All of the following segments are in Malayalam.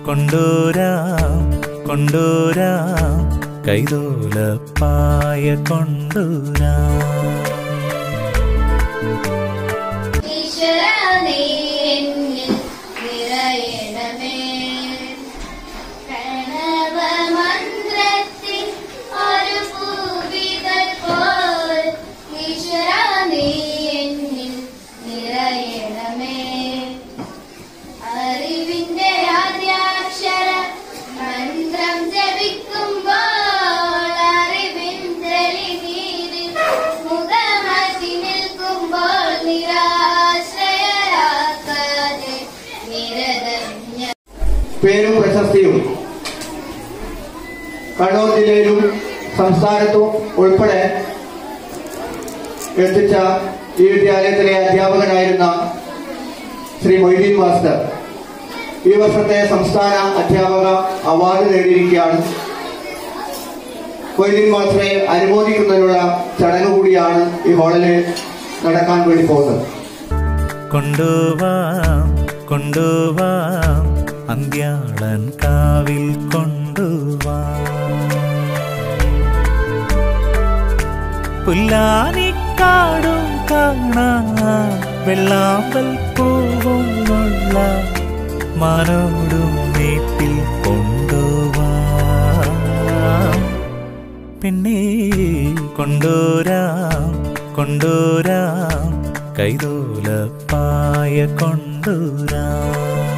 കൊണ്ടൂരാം കൊണ്ടൂരാം കൈതോലപ്പായ കൊണ്ടൂരാം ഈശ്വര നീ എന്നിൽ നിറയണമേ പ്രണവമന്ത്രത്തിൽ ഒരു പൂവിതൾ പോൽ ഈശ്വര നീ എന്നിൽ നിറയണമേ അറിവിന്റെ ആദ്യാക്ഷര മന്ത്രം ജപിക്കുമ്പോൾ അറിവിൻ തെളിനീരിൽ മുഖമാക്കി നിൽക്കുമ്പോൾ നിരാശ്രയരാക്കാതെ നിരതം ഞാൻ പേരും പ്രശസ്തിയും കണ്ണൂർ ജില്ലയിലും സംസ്ഥാനത്തും ഉൾപ്പെടെ എത്തിച്ച ഈ വിദ്യാലയത്തിലെ അധ്യാപകനായിരുന്ന ശ്രീ മൊയ്തീൻ മാസ്റ്റർ ഈ വർഷത്തെ സംസ്ഥാന അധ്യാപക അവാർഡ് നേടിയിരിക്കുകയാണ് മൊയ്തീൻ മാസ്റ്ററെ അനുമോദിക്കുന്നതിനുള്ള ചടങ്ങ് കൂടിയാണ് ഈ ഹാളിൽ നടക്കാൻ വേണ്ടി പോകുന്നത് കൊണ്ടുവാം കൊണ്ടുവാം അന്ത്യാളൻ കാവിൽ കൊണ്ടുവാം പുല്ലാനിക്കാടും കാണാം വെള്ളാമ്പൽ പൂവും ഉള്ള മാനോടും വീട്ടിൽ കൊണ്ടുവാം പിന്നെ കൊണ്ടൂരാം കൊണ്ടൂരാം കൈതോലപ്പായ കൊണ്ടൂരാം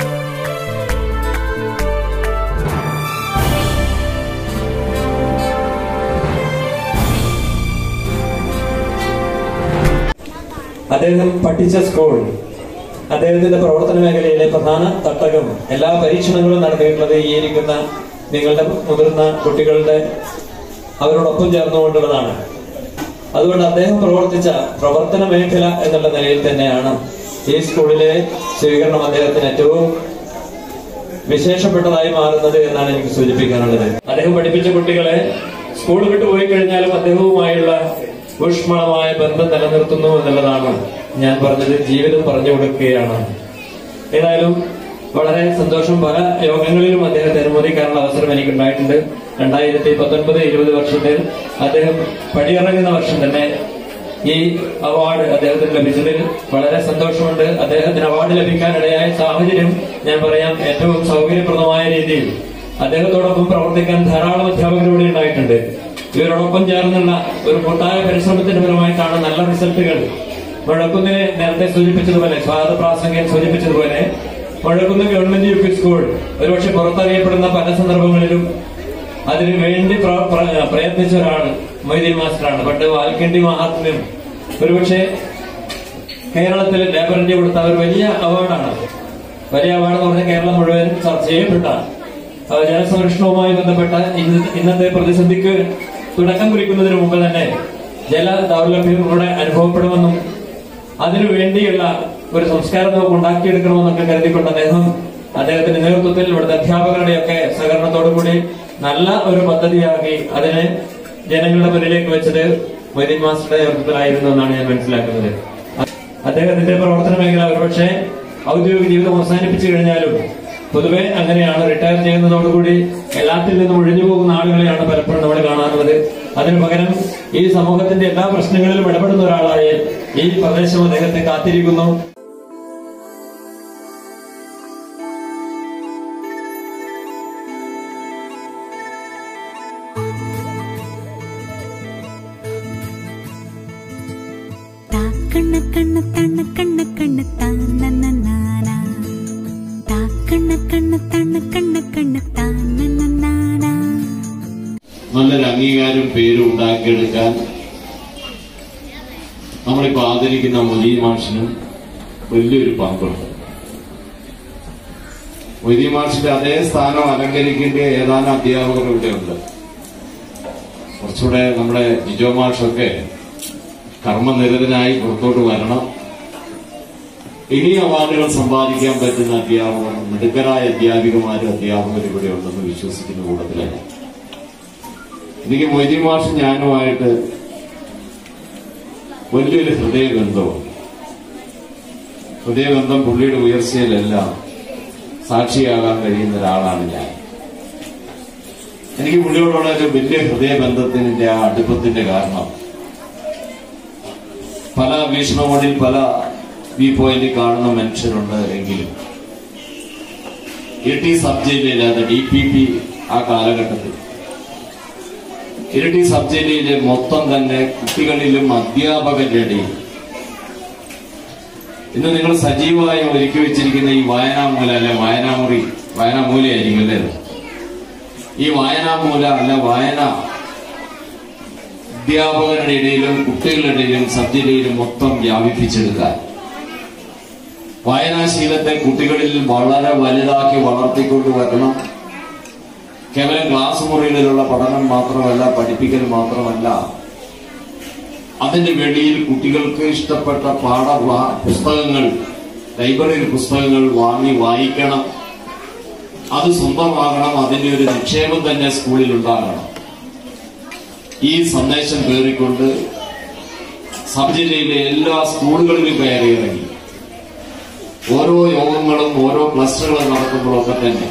അദ്ദേഹം പഠിച്ച സ്കൂൾ അദ്ദേഹത്തിന്റെ പ്രവർത്തന മേഖലയിലെ പ്രധാന തട്ടകം എല്ലാ പരീക്ഷണങ്ങളും നടത്തിയിട്ടുള്ളത് ഈ ഇരിക്കുന്ന നിങ്ങളുടെ മുതിർന്ന കുട്ടികളുടെ അവരോടൊപ്പം ചേർന്നുകൊണ്ടുള്ളതാണ് അതുകൊണ്ട് അദ്ദേഹം പ്രവർത്തിച്ച പ്രവർത്തന മേഖല എന്നുള്ള നിലയിൽ തന്നെയാണ് ഈ സ്കൂളിലെ സ്വീകരണം അദ്ദേഹത്തിന് ഏറ്റവും വിശേഷപ്പെട്ടതായി മാറുന്നത് എന്നാണ് എനിക്ക് സൂചിപ്പിക്കാനുള്ളത് അദ്ദേഹം പഠിപ്പിച്ച കുട്ടികളെ സ്കൂൾ വിട്ടു പോയി കഴിഞ്ഞാലും അദ്ദേഹവുമായുള്ള ഊഷ്മളമായ ബന്ധം നിലനിർത്തുന്നു എന്നുള്ളതാണ് ഞാൻ പറഞ്ഞത് ജീവിതം പറഞ്ഞു കൊടുക്കുകയാണ് ഏതായാലും വളരെ സന്തോഷം പല യോഗങ്ങളിലും അദ്ദേഹത്തെ അനുമോദിക്കാനുള്ള അവസരം എനിക്കുണ്ടായിട്ടുണ്ട് രണ്ടായിരത്തി പത്തൊൻപത് ഇരുപത് വർഷത്തിൽ അദ്ദേഹം പടിയിറങ്ങുന്ന വർഷം തന്നെ ഈ അവാർഡ് അദ്ദേഹത്തിന് ലഭിച്ചതിൽ വളരെ സന്തോഷമുണ്ട് അദ്ദേഹത്തിന് അവാർഡ് ലഭിക്കാനിടയായ സാഹചര്യം ഞാൻ പറയാം ഏറ്റവും സൗകര്യപ്രദമായ രീതിയിൽ അദ്ദേഹത്തോടൊപ്പം പ്രവർത്തിക്കാൻ ധാരാളം അധ്യാപകർ ഉണ്ടായിട്ടുണ്ട് ഇവരോടൊപ്പം ചേർന്നുള്ള ഒരു കൂട്ടായ പരിശ്രമത്തിന്റെ ഫലമായിട്ടാണ് നല്ല റിസൾട്ടുകൾ മുഴക്കുന്നിനെ നേരത്തെ സൂചിപ്പിച്ചതുപോലെ സ്വാഗത പ്രാസംഗികൻ സൂചിപ്പിച്ചതുപോലെ മുഴക്കുന്ന് ഗവൺമെന്റ് യു പി സ്കൂൾ ഒരുപക്ഷെ പുറത്തറിയപ്പെടുന്ന പല സന്ദർഭങ്ങളിലും അതിനു വേണ്ടി പ്ര- പ്ര- പ്രയത്നിച്ച ഒരാൾ മൊയ്തീൻ മാസ്റ്ററാണ് പണ്ട് വാൽക്കണ്ടി മഹാത്മ്യം ഒരുപക്ഷെ കേരളത്തിൽ ലേബർ ഇന്ത്യ കൊടുത്ത ഒരു വലിയ അവാർഡാണ് വലിയ അവാർഡ് എന്ന് പറഞ്ഞാൽ കേരളം മുഴുവൻ ചർച്ച ചെയ്യപ്പെട്ട ആ, ജലസംരക്ഷണവുമായി ബന്ധപ്പെട്ട ഇന്ന- ഇന്നത്തെ പ്രതിസന്ധിക്ക് തുടക്കം കുറിക്കുന്നതിന് മുമ്പ് തന്നെ ജല ദൗർലഭ്യം ഇവിടെ അനുഭവപ്പെടുമെന്നും അതിനു വേണ്ടിയുള്ള ഒരു സംസ്കാരം നമുക്ക് ഉണ്ടാക്കിയെടുക്കണമെന്നൊക്കെ കരുതിക്കൊണ്ട് അദ്ദേഹം അദ്ദേഹത്തിന്റെ നേതൃത്വത്തിൽ ഇവിടുത്തെ അധ്യാപകരുടെയൊക്കെ സഹകരണത്തോടുകൂടി നല്ല ഒരു പദ്ധതിയാക്കി അതിനെ ജനങ്ങളുടെ മുന്നിലേക്ക് വെച്ചത് മൊയ്തീൻ മാസ്റ്ററുടെ നേതൃത്വത്തിലായിരുന്നു എന്നാണ് ഞാൻ മനസ്സിലാക്കുന്നത് അദ്ദേഹത്തിന്റെ പ്രവർത്തന മേഖല ഒരുപക്ഷെ ഔദ്യോഗിക ജീവിതം അവസാനിപ്പിച്ചു കഴിഞ്ഞാലും പൊതുവെ അങ്ങനെയാണ് റിട്ടയർ ചെയ്യുന്നതോടുകൂടി എല്ലാത്തിൽ നിന്നും ഒഴിഞ്ഞു പോകുന്ന ആളുകളെയാണ് പലപ്പോഴും നമ്മൾ കാണാറുള്ളത് അതിനു പകരം ഈ സമൂഹത്തിന്റെ എല്ലാ പ്രശ്നങ്ങളിലും ഇടപെടുന്ന ഒരാളായി ഈ പ്രദേശം അദ്ദേഹത്തെ കാത്തിരിക്കുന്നു താ കണ്ണ കണ്ണ തണ്ണ കണ്ണ കണ്ണ താനനനാന താ കണ്ണ കണ്ണ തണ്ണ കണ്ണ കണ്ണ താനനനാന നല്ലൊരു അംഗീകാരം പേരും ഉണ്ടാക്കിയെടുക്കാൻ നമ്മളിപ്പോ ആദരിക്കുന്ന മൊലി മാഷിനും വലിയൊരു പങ്കുണ്ട് മൊയ്തി മാഷിന്റെ അതേ സ്ഥാനം അലങ്കരിക്കേണ്ട ഏതാനും അധ്യാപകർ ഇവിടെയുണ്ട് കുറച്ചുകൂടെ നമ്മുടെ ജിജോ മാഷൊക്കെ കർമ്മനിരതനായി പുറത്തോട്ട് വരണം ഇനി അവാർഡുകൾ സമ്പാദിക്കാൻ പറ്റുന്ന അധ്യാപകർ മിടുക്കരായ അധ്യാപികമാരും അധ്യാപകരും ഇവിടെ ഉണ്ടെന്ന് വിശ്വസിക്കുന്ന കൂട്ടത്തിലാണ് എനിക്ക് മൊയ്തി മാഷ് ഞാനുമായിട്ട് വലിയൊരു ഹൃദയബന്ധമാണ് ഹൃദയബന്ധം പുള്ളിയുടെ ഉയർച്ചയിലല്ല സാക്ഷിയാകാൻ കഴിയുന്ന ഒരാളാണ് ഞാൻ എനിക്ക് പുള്ളിയോടുള്ള ഒരു വലിയ ഹൃദയബന്ധത്തിന്റെ ആ അടുപ്പത്തിന്റെ കാരണം പല വീക്ഷണകോണിൽ പല വ്യൂ പോയിന്റിൽ കാണുന്ന മനുഷ്യരുണ്ട് എങ്കിലും ഇരട്ടി സബ് ജില്ലയിലാത്ത ഡി പി പി ആ കാലഘട്ടത്തിൽ ഇരട്ടി സബ് ജില്ലയിലെ മൊത്തം തന്നെ കുട്ടികളിലും അധ്യാപകരുടെ ഇടയിൽ ഇന്ന് നിങ്ങൾ സജീവമായി ഒരുക്കി വെച്ചിരിക്കുന്ന ഈ വായനാമൂല അല്ലെ വായനാമുറി വായനാമൂലയായിരിക്കും അല്ലേ ഇത്? ഈ വായനാമൂല അല്ല വായന അധ്യാപകരുടെ ഇടയിലും കുട്ടികളുടെ ഇടയിലും സബ് ജില്ലയിലും മൊത്തം വ്യാപിപ്പിച്ചെടുക്കാൻ വായനാശീലത്തെ കുട്ടികളിൽ വളരെ വലുതാക്കി വളർത്തിക്കൊണ്ട് വരണം കേവലം ക്ലാസ് മുറികളിലുള്ള പഠനം മാത്രമല്ല പഠിപ്പിക്കൽ മാത്രമല്ല അതിന്റെ വെളിയിൽ കുട്ടികൾക്ക് ഇഷ്ടപ്പെട്ട പാഠ വാ- പുസ്തകങ്ങൾ ലൈബ്രറി പുസ്തകങ്ങൾ വാങ്ങി വായിക്കണം അത് സ്വന്തമാകണം അതിന്റെ ഒരു നിക്ഷേപം തന്നെ സ്കൂളിൽ ഉണ്ടാകണം ഈ സന്ദേശം കയറിക്കൊണ്ട് സബ് ജില്ലയിലെ എല്ലാ സ്കൂളുകളിലും കയറി ഇറങ്ങി ഓരോ യോഗങ്ങളും ഓരോ ക്ലസ്റ്ററുകളും നടക്കുമ്പോഴൊക്കെ തന്നെ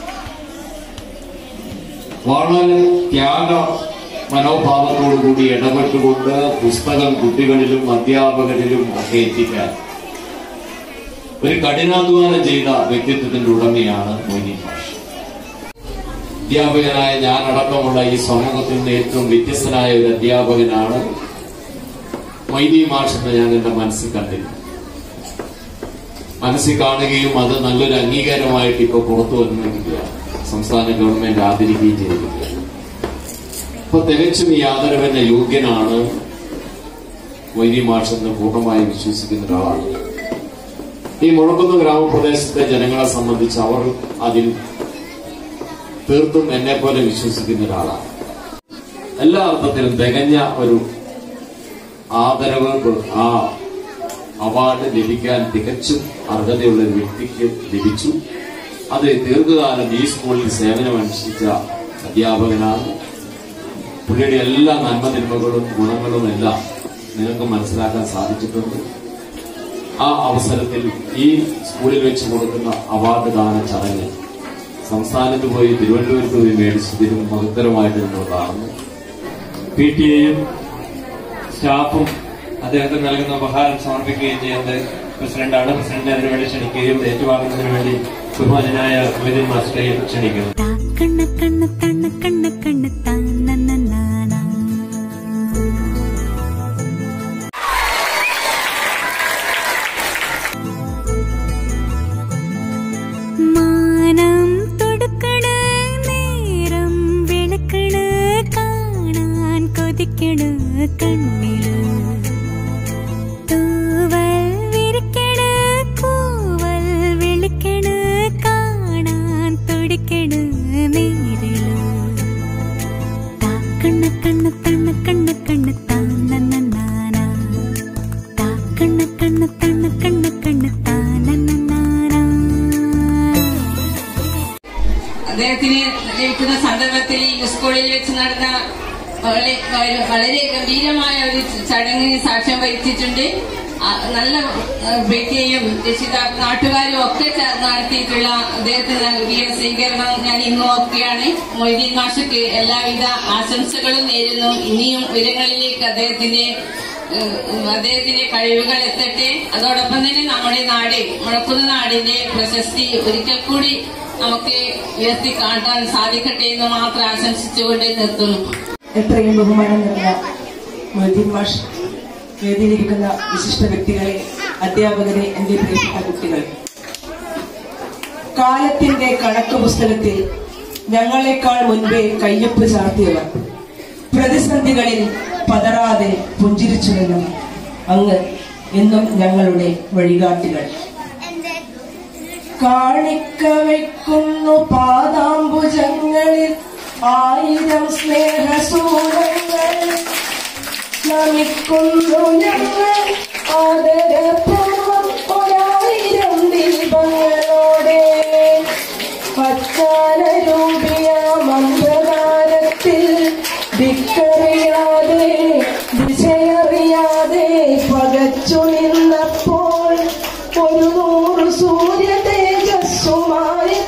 വളരെ ത്യാഗ മനോഭാവത്തോടു കൂടി ഇടപെട്ടുകൊണ്ട് പുസ്തകം കുട്ടികളിലും അധ്യാപകരിലും ഒക്കെ എത്തിക്കാൻ ഒരു കഠിനാധ്വാനം ചെയ്ത വ്യക്തിത്വത്തിന്റെ ഉടമയാണ് മൊയ്നി മാഷ് അധ്യാപകനായ ഞാൻ അടക്കമുള്ള ഈ സമൂഹത്തിൽ നിന്ന് ഏറ്റവും വ്യത്യസ്തനായ ഒരു അധ്യാപകനാണ് മൈദി മാഷ് എന്ന് ഞാൻ എന്റെ മനസ്സിൽ കണ്ടിരുന്നു മനസ്സിൽ കാണുകയും അത് നല്ലൊരു അംഗീകാരമായിട്ട് ഇപ്പൊ പുറത്തു വന്നിരിക്കുകയാണ് സംസ്ഥാന ഗവൺമെന്റ് ആദരിക്കുകയും ചെയ്തിരിക്കുകയാണ് ഇപ്പൊ തികച്ചും ഈ ആദരവിന്റെ യോഗ്യനാണ് വൈദ്യ മാഷ് എന്ന് പൂർണ്ണമായി വിശ്വസിക്കുന്ന ഒരാളാണ് ഈ മുഴക്കുന്ന ഗ്രാമപ്രദേശത്തെ ജനങ്ങളെ സംബന്ധിച്ച് അവർ അതിൽ തീർത്തും എന്നെ പോലെ വിശ്വസിക്കുന്ന ഒരാളാണ് എല്ലാ അർത്ഥത്തിലും തികഞ്ഞ ഒരു ആദരവ് ആ അവാർഡ് ലഭിക്കാൻ തികച്ചും അർഹതയുള്ള ഒരു വ്യക്തിക്ക് ലഭിച്ചു അത് ദീർഘകാലം ഈ സ്കൂളിൽ സേവനമനുഷ്ഠിച്ച അധ്യാപകനാണ് പുള്ളിയുടെ എല്ലാ നന്മതിന്മകളും ഗുണങ്ങളും എല്ലാം നിങ്ങൾക്ക് മനസ്സിലാക്കാൻ സാധിച്ചിട്ടുണ്ട് ആ അവസരത്തിൽ ഈ സ്കൂളിൽ വെച്ച് കൊടുക്കുന്ന അവാർഡ് ദാന ചടങ്ങ് സംസ്ഥാനത്ത് പോയി തിരുവനന്തപുരത്ത് പോയി മേടിച്ചതിനും മഹത്തരമായിട്ട് നമ്മൾ കാണുന്നു പി ടി എയും സ്റ്റാഫും അദ്ദേഹത്തിന് നൽകുന്ന ഉപഹാരം സമർപ്പിക്കുകയും ചെയ്യുന്നത് പ്രസിഡന്റാണ് പ്രസിഡന്റ് അതിനുവേണ്ടി ക്ഷണിക്കുകയും ഏറ്റുവാങ്ങുന്നതിന് വേണ്ടി ബഹുമാനായ വിതിൻ മാസ്റ്ററെയും ക്ഷണിക്കുന്നു താ കണ്ണ കണ്ണ തണ്ണ കണ്ണ കണ്ണ താനനാനാ മാനം തൊടുക്കണ നേരം വിളക്കണ കാണാൻ കൊതിക്കണ കണ്ണില് തൂവൽ വിരിക്കണ കൂവൽ വിളിക്കണ കാണാൻ തുടിക്കണ നേരില് താ കണ്ണ കണ്ണ തണ്ണ കണ്ണ കണ്ണ താനനാനാ താ കണ്ണ കണ്ണ തണ്ണ കണ്ണ കണ്ണ താനനാനാ അദ്ദേഹത്തിന് ലഭിക്കുന്ന സന്ദർഭത്തിൽ ഈ സ്കൂളിൽ വെച്ച് നടന്ന വളരെ വളരെ- വളരെ ഗംഭീരമായ ഒരു ചടങ്ങിന് സാക്ഷ്യം വഹിച്ചിട്ടുണ്ട് ആ, നല്ല ആ, വ്യക്തിയെയും രക്ഷിതാക്കൾ നാട്ടുകാരും ഒക്കെ ചേർന്ന് നടത്തിയിട്ടുള്ള അദ്ദേഹത്തിന് നൽകിയ സ്വീകരണം ഞാൻ ഇന്ന് ഓർക്കുകയാണ് മൊയ്തീൻ മാഷക്ക് എല്ലാവിധ ആശംസകളും നേരുന്നു ഇനിയും ഉയരങ്ങളിലേക്ക് അദ്ദേഹത്തിന്റെ ഏഹ്, അദ്ദേഹത്തിന്റെ കഴിവുകൾ എത്തട്ടെ അതോടൊപ്പം തന്നെ നമ്മുടെ നാട് മുഴക്കുന്ന നാടിന്റെ പ്രശസ്തി ഒരിക്കൽ കൂടി നമുക്ക് ഉയർത്തി കാട്ടാൻ സാധിക്കട്ടെ എന്ന് മാത്രം ആശംസിച്ചുകൊണ്ട് നിർത്തുന്നു എത്രയും ബഹുമാനം നിറഞ്ഞ മൊയ്തീൻ മാഷ് വേദിയിലിരിക്കുന്ന വിശിഷ്ട വ്യക്തികളെ അധ്യാപകരെ എന്റെ പ്രിയപ്പെട്ട കുട്ടികൾ കാലത്തിന്റെ കണക്ക് പുസ്തകത്തിൽ ഞങ്ങളെക്കാൾ മുൻപേ കയ്യൊപ്പ് ചാർത്തിയവർ പ്രതിസന്ധികളിൽ പതറാതെ പുഞ്ചിരിച്ചു നിന്നു അങ്ങ് എന്നും ഞങ്ങളുടെ വഴികാട്ടികൾ കാണിക്ക വയ്ക്കുന്നു പാദാംബുജങ്ങളിൽ ആയിരം സ്നേഹസൂരങ്ങൾ നമിക്കുന്നു ഞങ്ങൾ ആദരപൂർവം ഒരായിരം ദീപങ്ങളോടെ പച്ചാലരൂപിയ മന്ത്രകാരത്തിൽ ദിക്കറിയാതെ ദിശയറിയാതെ പകച്ചു നിന്നപ്പോൾ ഒരു നൂറ് സൂര്യ തേജസ്സുമായി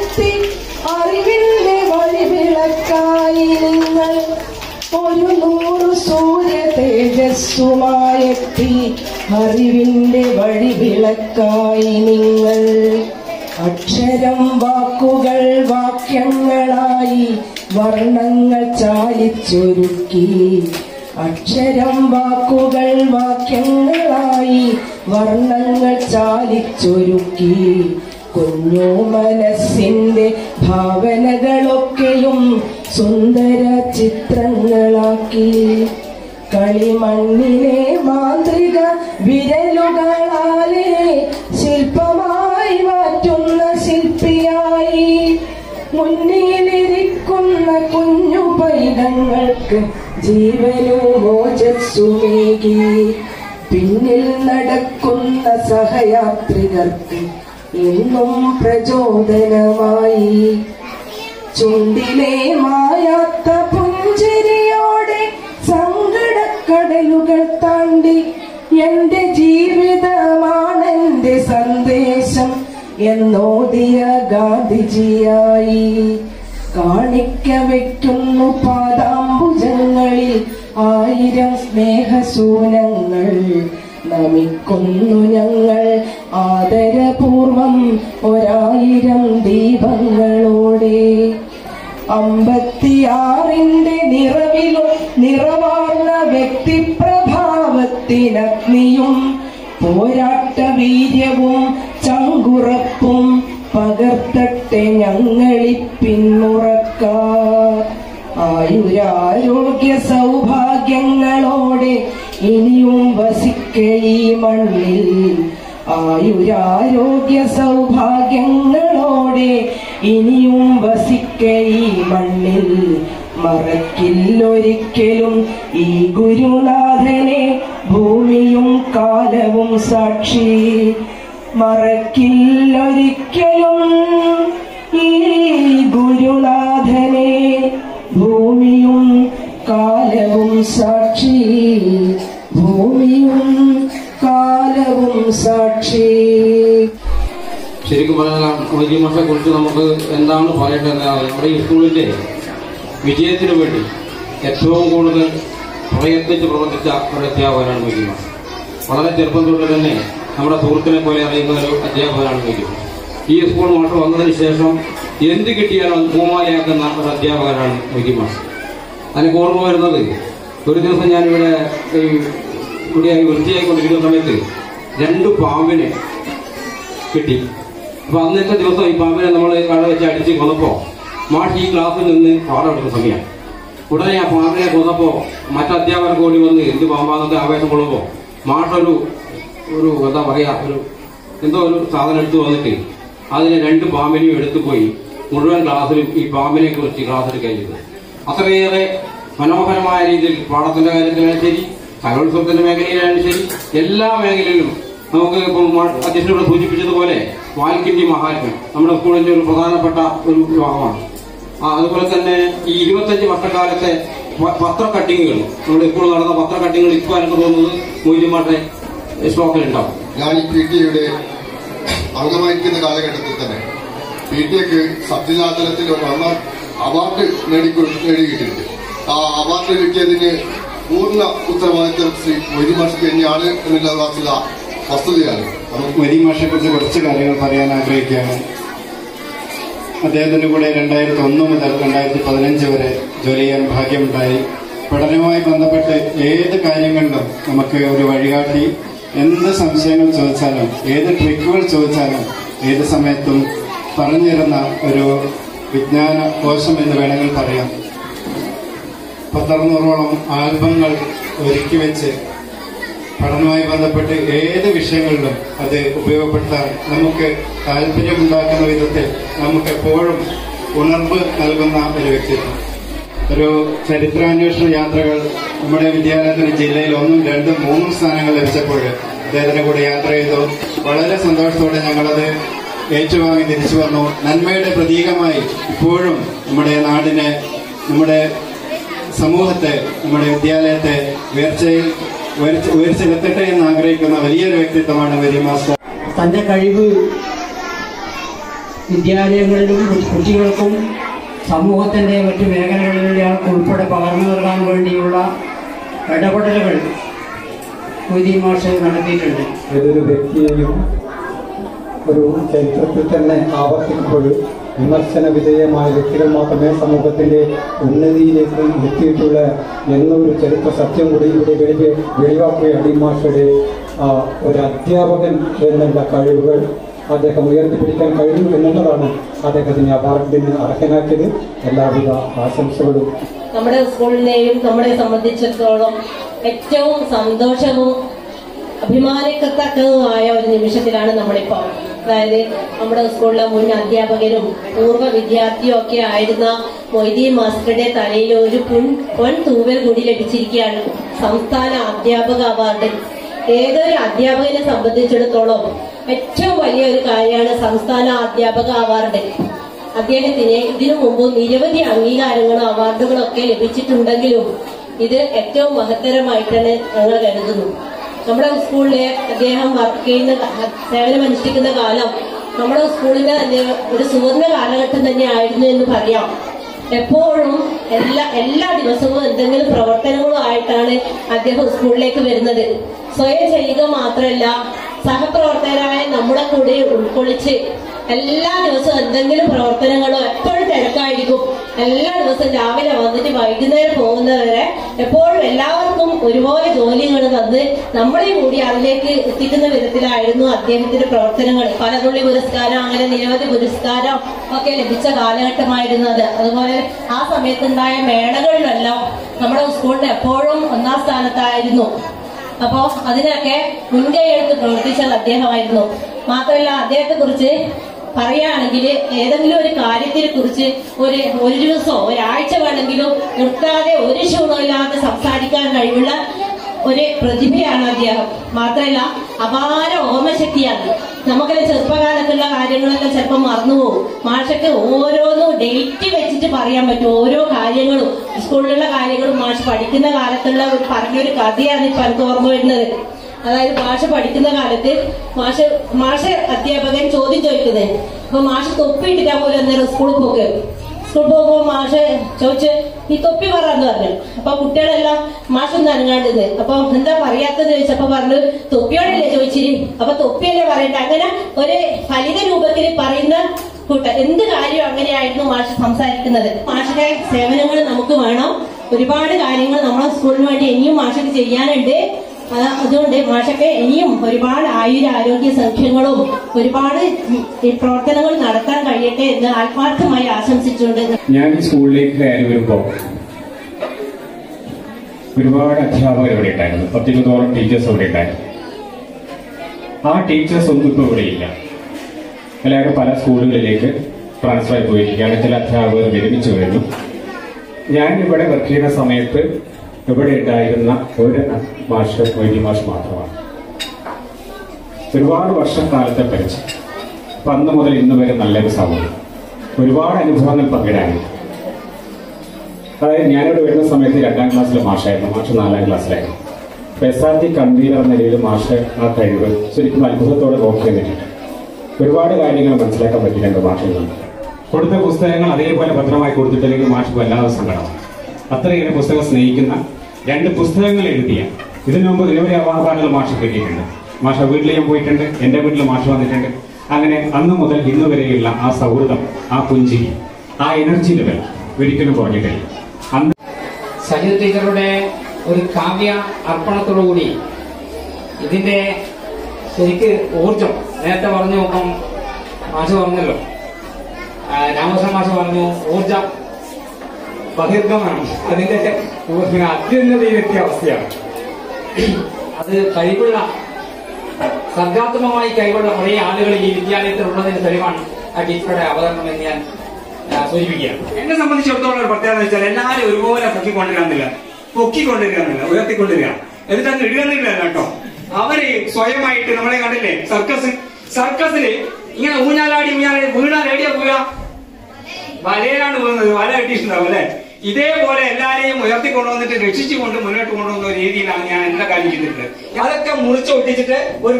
അറിവിന്റെ വഴിവിളക്കായി നിങ്ങൾ ഒരു നൂറ് സൂര്യ തേജസ്സുമായെത്തി അറിവിന്റെ വഴിവിളക്കായി നിങ്ങൾ അക്ഷരം വാക്കുകൾ വാക്യങ്ങളായി വർണ്ണങ്ങൾ ചാലിച്ചൊരുക്കി അക്ഷരം വാക്കുകൾ വാക്യങ്ങളായി വർണ്ണങ്ങൾ ചാലിച്ചൊരുക്കി കുഞ്ഞു മനസ്സിന്റെ ഭാവനകളൊക്കെയും സുന്ദര ചിത്രങ്ങളാക്കി കളിമണ്ണിലെ മാന്ത്രിക വിരലുകളാലെ ശില്പമായി മാറ്റുന്ന ശില്പിയായി മുന്നിലിരിക്കുന്ന കുഞ്ഞു പൈതങ്ങൾക്ക് ജീവനും മോചസ്സുമേകി പിന്നിൽ നടക്കുന്ന സഹയാത്രികർക്ക് എന്നും പ്രചോദനമായി ചുണ്ടിലെ മായാത്ത പുഞ്ചിരിയോടെ സങ്കടക്കടലുകൾ താണ്ടി എന്റെ ജീവിതമാണെന്റെ സന്ദേശം എന്നോദിയ ഗാന്ധിജിയായി കാണിക്ക വയ്ക്കുന്നു പാദാംബുജങ്ങളിൽ ആയിരം സ്നേഹസൂനങ്ങൾ നമിക്കുന്നു ഞങ്ങൾ ആദരപൂർവം ഒരായിരം ദീപങ്ങളോടെ അമ്പത്തിയാറിന്റെ നിറവിലും നിറവാർന്ന വ്യക്തിപ്രഭാവത്തിനഗ്നിയും പോരാട്ട വീര്യവും ചങ്കുറപ്പും പകർത്തട്ടെ ഞങ്ങളി പിന്മുറക്കാർ ആയുരാരോഗ്യ സൗഭാഗ്യങ്ങളോടെ ഇനിയും വസിക്കേ ഈ മണ്ണിൽ ആയുരാരോഗ്യ സൗഭാഗ്യങ്ങളോടെ ഇനിയും വസിക്കേ ഈ മണ്ണിൽ മറക്കില്ലൊരിക്കലും ഈ ഗുരുനാഥനെ ഭൂമിയും കാലവും സാക്ഷി മറക്കില്ലൊരിക്കലും ഈ ഗുരുനാഥനെ ഭൂമിയും കാലവും സാക്ഷി ഭൂമിയും കാലവും സാക്ഷി ശരിക്കും പറഞ്ഞാൽ മൊയ്തീൻ മാഷെ കുറിച്ച് നമുക്ക് എന്താണ് പറയേണ്ടത് നമ്മുടെ ഈ സ്കൂളിന്റെ വിജയത്തിന് വേണ്ടി ഏറ്റവും കൂടുതൽ പ്രയത്നിച്ച് പ്രവർത്തിച്ച ഒരു അധ്യാപകനാണ് മൊയ്തീൻ മാഷ് വളരെ ചെറുപ്പം തൊട്ട് തന്നെ നമ്മുടെ സുഹൃത്തിനെ പോലെ അറിയുന്ന ഒരു അധ്യാപകനാണ് മൊയ്തീൻ മാഷ് ഈ സ്കൂൾ മാഷ് വന്നതിന് ശേഷം എന്ത് കിട്ടിയാലും അത് പൂമാലയാക്കുന്ന ഒരു അധ്യാപകനാണ് മൊയ്തീൻ മാഷ് എനിക്ക് ഓർമ്മ വരുന്നത് ഒരു ദിവസം ഞാനിവിടെ ഈ ഇവിടെയായി വൃത്തിയായിക്കൊണ്ടിരിക്കുന്ന സമയത്ത് രണ്ട് പാമ്പിനെ കിട്ടി അപ്പൊ അന്നത്തെ ദിവസം ഈ പാമ്പിനെ നമ്മൾ കട വെച്ച് അടിച്ച് കൊന്നപ്പോ മാഷ് ഈ ക്ലാസ്സിൽ നിന്ന് പാഠം എടുക്കുന്ന സമയമാണ് ഉടനെ ആ പാമ്പിനെ കൊന്നപ്പോ മറ്റു അധ്യാപകർ കൂടി വന്ന് എന്ത് പാമ്പാന്നൊക്കെ ആവേശം കൊള്ളുമ്പോ മാഷ് ഒരു ഒരു എന്താ പറയാ ഒരു എന്തോ ഒരു സാധനം എടുത്തു വന്നിട്ട് അതിനെ രണ്ട് പാമ്പിനെയും എടുത്തു പോയി മുഴുവൻ ക്ലാസ്സിലും ഈ പാമ്പിനെ കുറിച്ച് ക്ലാസ് എടുക്കുകയും ചെയ്തു അത്രയേറെ മനോഹരമായ രീതിയിൽ പാഠത്തിന്റെ കാര്യത്തിലായാലും ശരി കലോത്സവത്തിന്റെ മേഖലയിലായാലും ശരി എല്ലാ മേഖലയിലും നമുക്ക് ഇപ്പം അധ്യക്ഷനോട് സൂചിപ്പിച്ചതുപോലെ വാൽക്കിന്റെ മഹാത്മ്യം നമ്മുടെ സ്കൂളിന്റെ ഒരു പ്രധാനപ്പെട്ട ഒരു വിഭാഗമാണ് ആ, അതുപോലെ തന്നെ ഈ ഇരുപത്തഞ്ച് വർഷക്കാലത്തെ പ- പത്ര കട്ടിങ്ങുകൾ നമ്മുടെ സ്കൂളിൽ നടന്ന പത്ര കട്ടിങ്ങുകൾ ഇപ്പോൾ എനിക്ക് തോന്നുന്നത് മൊയ്ലിമാട്ടെ സ്റ്റോക്കിലുണ്ടാവും ഞാൻ ഈ പി ടി എയുടെ അംഗമായിരിക്കുന്ന കാലഘട്ടത്തിൽ തന്നെ പി ടി എക്ക് സബ് ജില്ലാ തലത്തിൽ ഒരു ഒന്നാം അവാർഡ് നേടിക്കൊ നേടിയിട്ടുണ്ട് ആ അവാർഡ് കിട്ടിയതിന് പൂർണ്ണ ഉത്തരവാദിത്വം ശ്രീ മൊയ്തി മാഷക്ക് തന്നെയാണ് എന്നുള്ള വാർത്തത വസ്തുതയാണ് മരി മാഷെ കുറിച്ച് കുറച്ച് കാര്യങ്ങൾ പറയാൻ ആഗ്രഹിക്കുകയാണ് അദ്ദേഹത്തിന്റെ കൂടെ രണ്ടായിരത്തി ഒന്ന് മുതൽ രണ്ടായിരത്തി പതിനഞ്ച് വരെ ജോലി ചെയ്യാൻ ഭാഗ്യമുണ്ടായി പഠനവുമായി ബന്ധപ്പെട്ട് ഏത് കാര്യങ്ങളിലും നമുക്ക് ഒരു വഴികാട്ടി എന്ത് സംശയങ്ങൾ ചോദിച്ചാലും ഏത് ട്രിക്കുകൾ ചോദിച്ചാലും ഏത് സമയത്തും പറഞ്ഞു തരുന്ന ഒരു വിജ്ഞാന കോശം എന്ന് വേണമെങ്കിൽ പറയാം പത്തറുന്നൂറോളം ആൽബങ്ങൾ ഒരുക്കി വെച്ച് പഠനവുമായി ബന്ധപ്പെട്ട് ഏത് വിഷയങ്ങളിലും അത് ഉപയോഗപ്പെടുത്താൻ നമുക്ക് താല്പര്യമുണ്ടാക്കുന്ന വിധത്തിൽ നമുക്ക് എപ്പോഴും ഉണർവ് നൽകുന്ന ഒരു വ്യക്തിത്വം ഒരു ചരിത്രാന്വേഷണ യാത്രകൾ നമ്മുടെ വിദ്യാലയത്തിന് ജില്ലയിൽ ഒന്നും രണ്ടും മൂന്നും സ്ഥാനങ്ങൾ ലഭിച്ചപ്പോൾ അദ്ദേഹത്തിന്റെ കൂടെ യാത്ര ചെയ്തു വളരെ സന്തോഷത്തോടെ ഞങ്ങളത് ഏറ്റുവാങ്ങി തിരിച്ചു വന്നു നന്മയുടെ പ്രതീകമായി ഇപ്പോഴും നമ്മുടെ നാടിനെ നമ്മുടെ സമൂഹത്തെ നമ്മുടെ വിദ്യാലയത്തെ ഉയർച്ചയിൽ ഉയർച്ച ഉയർച്ചയിലെത്തട്ടെ എന്ന് ആഗ്രഹിക്കുന്ന വലിയൊരു വ്യക്തിത്വമാണ് വരി മാസ്റ്റർ തന്റെ കഴിവ് വിദ്യാലയങ്ങളിലും കുട്ടികൾക്കും സമൂഹത്തിൻ്റെ മറ്റു മേഖലകളിലെ ഉൾപ്പെടെ പകർന്നു നൽകാൻ വേണ്ടിയുള്ള ഇടപെടലുകൾ മൊയ്തീൻ മാഷ് നടത്തിയിട്ടുണ്ട് ഏതൊരു വ്യക്തിയെയും ഒരു ചരിത്രത്തിൽ തന്നെ ആവർത്തിക്കുമ്പോൾ വിമർശന വിധേയമായ വ്യക്തികൾ മാത്രമേ സമൂഹത്തിന്റെ ഉന്നതിയിലേക്ക് എത്തിയിട്ടുള്ള എന്നൊരു ചരിത്ര സത്യം കൂടി ഇവിടെ വെളി വെളിവാക്കുകയാണ് ഈ മാഷയുടെ ആ, ഒരു അധ്യാപകൻ എന്നുള്ള കഴിവുകൾ അദ്ദേഹം ഉയർത്തിപ്പിടിക്കാൻ കഴിഞ്ഞു എന്നുള്ളതാണ് അദ്ദേഹത്തിന് അവാർഡിന് അർഹനാക്കിയത് എല്ലാവിധ ആശംസകളും നമ്മുടെ സ്കൂളിനെയും നമ്മളെ സംബന്ധിച്ചിടത്തോളം ഏറ്റവും സന്തോഷവും അഭിമാനിക്കത്തക്കതുമായ ഒരു നിമിഷത്തിലാണ് നമ്മളിപ്പോൾ അതായത് നമ്മുടെ സ്കൂളിലെ മുൻ അധ്യാപകരും പൂർവ്വ വിദ്യാർത്ഥിയും ഒക്കെ ആയിരുന്ന മൊയ്തീൻ മാസ്റ്ററുടെ തലയിൽ ഒരു പുൻ പൊൻ തൂവൽ കൂടി ലഭിച്ചിരിക്കുകയാണ് സംസ്ഥാന അധ്യാപക അവാർഡ് ഏതൊരു അധ്യാപകനെ സംബന്ധിച്ചിടത്തോളം ഏറ്റവും വലിയ ഒരു കാര്യമാണ് സംസ്ഥാന അധ്യാപക അവാർഡ് അദ്ദേഹത്തിന് ഇതിനു മുമ്പ് നിരവധി അംഗീകാരങ്ങളും അവാർഡുകളും ഒക്കെ ലഭിച്ചിട്ടുണ്ടെങ്കിലും ഇത് ഏറ്റവും മഹത്തരമായിട്ടാണ് ഞങ്ങൾ കരുതുന്നു നമ്മുടെ സ്കൂളിലെ അദ്ദേഹം വർക്ക് ചെയ്യുന്ന ക- സേവനമനുഷ്ഠിക്കുന്ന കാലം നമ്മുടെ സ്കൂളിന്റെ തന്നെ ഒരു സുവർണ കാലഘട്ടം തന്നെ ആയിരുന്നു എന്ന് പറയാം എപ്പോഴും എല്ലാ എല്ലാ ദിവസവും എന്തെങ്കിലും പ്രവർത്തനങ്ങളുമായിട്ടാണ് അദ്ദേഹം സ്കൂളിലേക്ക് വരുന്നത് സ്വയം ചെയ്യുക മാത്രമല്ല സഹപ്രവർത്തകരായ നമ്മുടെ കൂടെ ഉൾക്കൊള്ളിച്ച് എല്ലാ ദിവസവും എന്തെങ്കിലും പ്രവർത്തനങ്ങളോ എപ്പോഴും തിരക്കായിരിക്കും എല്ലാ ദിവസവും രാവിലെ വന്നിട്ട് വൈകുന്നേരം പോകുന്നവരെ എപ്പോഴും എല്ലാവർക്കും ഒരുപോലെ ജോലികൾ തന്ന് നമ്മളെയും കൂടി അതിലേക്ക് എത്തിക്കുന്ന വിധത്തിലായിരുന്നു അദ്ദേഹത്തിന്റെ പ്രവർത്തനങ്ങൾ പലതുള്ളി പുരസ്കാരം അങ്ങനെ നിരവധി പുരസ്കാരം ഒക്കെ ലഭിച്ച കാലഘട്ടമായിരുന്നു അത് അതുപോലെ ആ സമയത്തുണ്ടായ മേളകളിലെല്ലാം നമ്മുടെ സ്കൂളിന് എപ്പോഴും ഒന്നാം സ്ഥാനത്തായിരുന്നു അപ്പോ അതിനൊക്കെ മുൻകൈ എടുത്ത് പ്രവർത്തിച്ചത് അദ്ദേഹമായിരുന്നു മാത്രമല്ല അദ്ദേഹത്തെ കുറിച്ച് പറയുകയാണെങ്കിൽ ഏതെങ്കിലും ഒരു കാര്യത്തിനെ കുറിച്ച് ഒരു ഒരു ദിവസമോ ഒരാഴ്ച വേണമെങ്കിലും നിർത്താതെ ഒരു ക്ഷീണമില്ലാതെ സംസാരിക്കാൻ കഴിവുള്ള ഒരു പ്രതിഭയാണ് അദ്ദേഹം മാത്രമല്ല അപാര ഓർമ്മശക്തിയാണ് നമുക്കത് ചെറുപ്പകാലത്തുള്ള കാര്യങ്ങളൊക്കെ ചിലപ്പോൾ മറന്നുപോകും മാഷക്ക് ഓരോന്നും ഡേറ്റ് വെച്ചിട്ട് പറയാൻ പറ്റും ഓരോ കാര്യങ്ങളും സ്കൂളിലുള്ള കാര്യങ്ങളും മാഷ് പഠിക്കുന്ന കാലത്തുള്ള ഒരു പറഞ്ഞൊരു കഥയാണ് ഇപ്പൊ എനിക്ക് ഓർമ്മ വരുന്നത് അതായത് മാഷ് പഠിക്കുന്ന കാലത്ത് മാഷ് മാഷ് അധ്യാപകൻ ചോദ്യം ചോദിക്കുന്നത് അപ്പൊ മാഷ് തൊപ്പിയിട്ടിട്ടാ പോലെ അന്നേരം സ്കൂളിൽ പോക്ക് സ്കൂളിൽ പോകുമ്പോ മാഷ് ചോദിച്ച് നീ തൊപ്പി പറയാന്ന് പറഞ്ഞു അപ്പൊ കുട്ടികളെല്ലാം മാഷൊന്നും അനങ്ങാണ്ടിന്ന് അപ്പൊ എന്താ പറയാത്തത് ചോദിച്ചപ്പോ പറഞ്ഞു തൊപ്പിയോടല്ലേ ചോദിച്ചിരി അപ്പൊ തൊപ്പിയല്ലേ പറയണ്ട അങ്ങനെ ഒരു ഫലിത രൂപത്തിൽ പറയുന്ന കൂട്ട എന്ത് കാര്യം അങ്ങനെയായിരുന്നു മാഷ് സംസാരിക്കുന്നത് മാഷിന്റെ സേവനങ്ങൾ നമുക്ക് വേണം ഒരുപാട് കാര്യങ്ങൾ നമ്മളെ സ്കൂളിന് വേണ്ടി ഇനിയും മാഷക്ക് ചെയ്യാനുണ്ട് ആ, അതുകൊണ്ട് മാഷൊക്കെ ഇനിയും ഒരുപാട് ആയുര ആരോഗ്യ സൗഖ്യങ്ങളും ഒരുപാട് ഈ പ്രവർത്തനങ്ങൾ നടത്താൻ കഴിയട്ടെ എന്ന് ആത്മാർത്ഥമായി ആശംസിച്ചുകൊണ്ട് ഞാൻ ഈ സ്കൂളിലേക്ക് കയറി വരുമ്പോൾ ഒരുപാട് അധ്യാപകർ ഇവിടെ ഉണ്ടായിരുന്നു പത്തിരുപതോളം ടീച്ചേഴ്സ് ഇവിടെ ഉണ്ടായിരുന്നു ആ ടീച്ചേഴ്സ് ഒന്നും ഇപ്പോൾ ഇവിടെ ഇല്ല എല്ലാവരും പല സ്കൂളുകളിലേക്ക് ട്രാൻസ്ഫർ ആയി പോയിരിക്കുകയാണ് ചില അധ്യാപകർ വിരമിച്ചു കഴിഞ്ഞു ഞാൻ ഇവിടെ വർക്ക് ചെയ്യുന്ന സമയത്ത് ഇവിടെ ഉണ്ടായിരുന്ന ഒരു മാഷ് വൈദ്യ മാഷ് മാത്രമാണ് ഒരുപാട് വർഷക്കാലത്തെ പരിചയം അപ്പൊ അന്ന് മുതൽ ഇന്ന് വരെ നല്ലൊരു സൗകര്യം ഒരുപാട് അനുഭവങ്ങൾ പങ്കിടാനുണ്ട് അതായത് ഞാനിവിടെ വരുന്ന സമയത്ത് രണ്ടാം ക്ലാസ്സിലെ മാഷായിരുന്നു മാഷ് നാലാം ക്ലാസ്സിലായിരുന്നു അപ്പൊ എസ് ആർ ടി കൺവീനർ എന്ന നിലയിൽ മാഷ് ആ കഴിവ് ശരിക്കും അത്ഭുതത്തോടെ നോക്കി നിന്നിട്ടുണ്ട് ഒരുപാട് കാര്യങ്ങൾ മനസ്സിലാക്കാൻ പറ്റിയിട്ടുണ്ട് മാഷിൽ നിന്ന് കൊടുത്ത പുസ്തകങ്ങൾ അതേപോലെ ഭദ്രമായി കൊടുത്തിട്ടില്ലെങ്കിൽ മാഷ് വല്ലാതെ സങ്കടമാണ് അത്രയേറെ പുസ്തകം സ്നേഹിക്കുന്ന രണ്ട് പുസ്തകങ്ങൾ എഴുതിയ ഇതിനു മുമ്പ് നിരവധി അവാർഡുകൾ മാഷ് കിട്ടിയിട്ടുണ്ട് മാഷ വീട്ടിൽ ഞാൻ പോയിട്ടുണ്ട് എന്റെ വീട്ടിൽ മാഷ് വന്നിട്ടുണ്ട് അങ്ങനെ അന്ന് മുതൽ ഇന്ന് വരെയുള്ള ആ സൗഹൃദം ആ പുഞ്ചിരി ആ എനർജി ലെവൽ ഒരിക്കലും കുറഞ്ഞിട്ടില്ല അന്ന് സജിത് ടീച്ചറുടെ ഒരു കാവ്യ അർപ്പണത്തോടുകൂടി ഇതിന്റെ ശരിക്ക് ഊർജം നേരത്തെ പറഞ്ഞു ഇപ്പം മാഷ് പറഞ്ഞല്ലോ ആ, രാമകൃഷ്ണൻ മാഷ് പറഞ്ഞു ഊർജം ബഹിർഗമാണ് അതിന്റെ പിന്നെ അത്യുന്നതിയിലെത്തിയ അവസ്ഥയാണ് അത് കഴിവുള്ള സർഗാത്മകമായി കഴിവുള്ള കുറേ ആളുകൾ ഈ വിദ്യാലയത്തിൽ ഉള്ളതിന് തെളിവാണ് ആ ടീച്ചറുടെ അവതരണം എന്ന് ഞാൻ ആ, സൂചിപ്പിക്കുകയാണ് എന്നെ സംബന്ധിച്ചിടത്തോളം ഒരു പ്രത്യേകത എന്ന് വെച്ചാൽ എല്ലാവരും ഒരുപോലെ പൊക്കിക്കൊണ്ടിരുന്നില്ല പൊക്കിക്കൊണ്ടിരുന്നില്ല ഉയർത്തിക്കൊണ്ടിരിക്കുക എന്നിട്ട് അങ്ങ് ഇടുകന്നില്ല കേട്ടോ അവര് സ്വയമായിട്ട് നമ്മളെ കണ്ടില്ലേ സർക്കസ് സർക്കസില് ഇങ്ങനെ ഊഞ്ഞാലാടി ഊഞ്ഞാലാടി വീണാൽ എവിടെയാ വീഴാ വലയിലാണ് വീഴുന്നത് വല കെട്ടിയിട്ടുണ്ടാവും അല്ലെ ഇതേപോലെ എല്ലാരെയും ഉയർത്തിക്കൊണ്ടുവന്നിട്ട് രക്ഷിച്ചുകൊണ്ട് മുന്നോട്ട് കൊണ്ടുവന്ന ഒരു രീതിയിലാണ് ഞാൻ എല്ലാ കാര്യം ചെയ്തിട്ടുള്ളത് അതൊക്കെ മുറിച്ച് ഒട്ടിച്ചിട്ട് ഒരു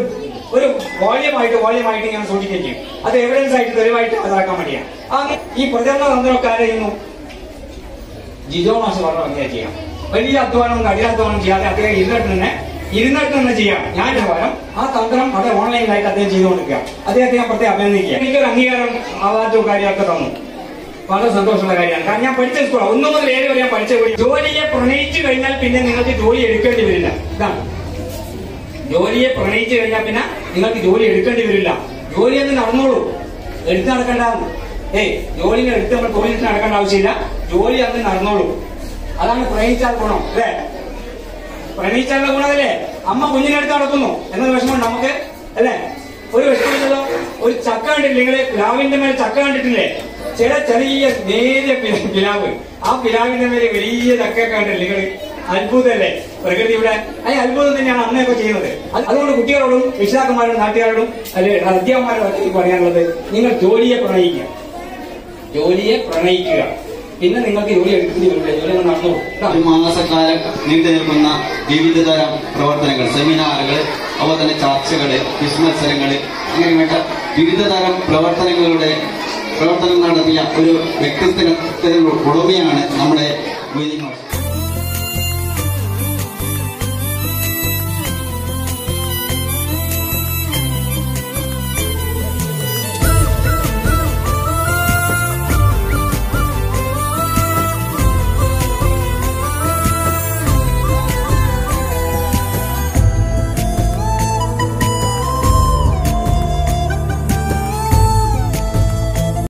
ഒരു വോള്യമായിട്ട് വോള്യമായിട്ട് ഞാൻ സൂക്ഷിക്കുകയും ചെയ്യും അത് എവിഡൻസ് ആയിട്ട് തെളിവായിട്ട് അതാക്കാൻ വേണ്ടിയാണ് ആ ഈ പ്രചരണ തന്ത്രമൊക്കെ ആരെ ചെയ്യുന്നു ജിജോ മാഷ് പറഞ്ഞ ഭംഗിയായി ചെയ്യാം വലിയ അധ്വാനവും കഠിനാധ്വാനം ചെയ്യാതെ അദ്ദേഹം ഇരുന്നിട്ട് തന്നെ ഇരുന്നിട്ട് തന്നെ ചെയ്യാം ഞാൻ പകരം ആ തന്ത്രം വളരെ ഓൺലൈനിലായിട്ട് അദ്ദേഹം ചെയ്തുകൊണ്ടിരിക്കുക അദ്ദേഹത്തെ ഞാൻ പ്രത്യേകം അഭിനന്ദിക്കുക എനിക്കൊരു അംഗീകാരം അവാർഡും കാര്യമൊക്കെ തന്നു വളരെ സന്തോഷമുള്ള കാര്യമാണ് കാരണം ഞാൻ പഠിച്ച സ്കൂൾ ഒന്നു മുതൽ ഏഴ് വരെ ഞാൻ പഠിച്ച കൂടി ജോലിയെ പ്രണയിച്ചു കഴിഞ്ഞാൽ പിന്നെ നിങ്ങൾക്ക് ജോലി എടുക്കേണ്ടി വരില്ല ഇതാണ് ജോലിയെ പ്രണയിച്ചു കഴിഞ്ഞാൽ പിന്നെ നിങ്ങൾക്ക് ജോലി എടുക്കേണ്ടി വരില്ല ജോലി എന്ന് നടന്നോളൂ എടുത്ത് നടക്കണ്ടാവും ഏയ് ജോലിനെ എടുത്ത് നമ്മൾ തൊഴിലിട്ട് നടക്കേണ്ട ആവശ്യമില്ല ജോലി അന്ന് നടന്നോളൂ അതാണ് പ്രണയിച്ചാൽ ഗുണം അല്ലേ പ്രണയിച്ചാലുള്ള ഗുണമല്ലേ അമ്മ കുഞ്ഞിനെ എടുത്ത് നടക്കുന്നു എന്നൊരു വിഷമം നമുക്ക് അല്ലേ ഒരു വിഷമമില്ലല്ലോ ഒരു ചക്ക കണ്ടിട്ടില്ലേ നിങ്ങള് പ്ലാവിന്റെ മേലെ ചക്ക കണ്ടിട്ടില്ലേ ചില ചെറിയ നേരിയ പി- പിലാവ് ആ പിലാവിന്റെ മേലെ വലിയ ചക്കയൊക്കെ കണ്ടില്ലേ നിങ്ങള് അത്ഭുതമല്ലേ പ്രകൃതിയുടെ ആ അത്ഭുതം തന്നെയാണ് അമ്മയൊക്കെ ചെയ്യുന്നത് അത് അതുകൊണ്ട് കുട്ടികളോടും രക്ഷിതാക്കന്മാരോടും നാട്ടുകാരോടും അല്ലെ അധ്യാപകന്മാരോടും ഒക്കെ എനിക്ക് പറയാനുള്ളത് നിങ്ങൾ ജോലിയെ പ്രണയിക്കുക ജോലിയെ പ്രണയിക്കുക പിന്നെ നിങ്ങൾക്ക് ജോലി എടുക്കേണ്ടി വരില്ല ജോലി അങ്ങ് നടന്നോളൂ കേട്ടോ? ഒരു മാസക്കാലം നീണ്ടു നിൽക്കുന്ന വിവിധ തരം പ്രവർത്തനങ്ങൾ സെമിനാറുകൾ അതുപോലെ തന്നെ ചർച്ചകള് ക്വിസ് മത്സരങ്ങള് അങ്ങനെ വേണ്ട വിവിധ തരം പ്രവർത്തനങ്ങളുടെ പ്രവർത്തനം നടത്തിയ ഒരു വ്യത്യസ്ത ഉടമയാണ് നമ്മുടെ മൊയ്തീൻ മാഷ്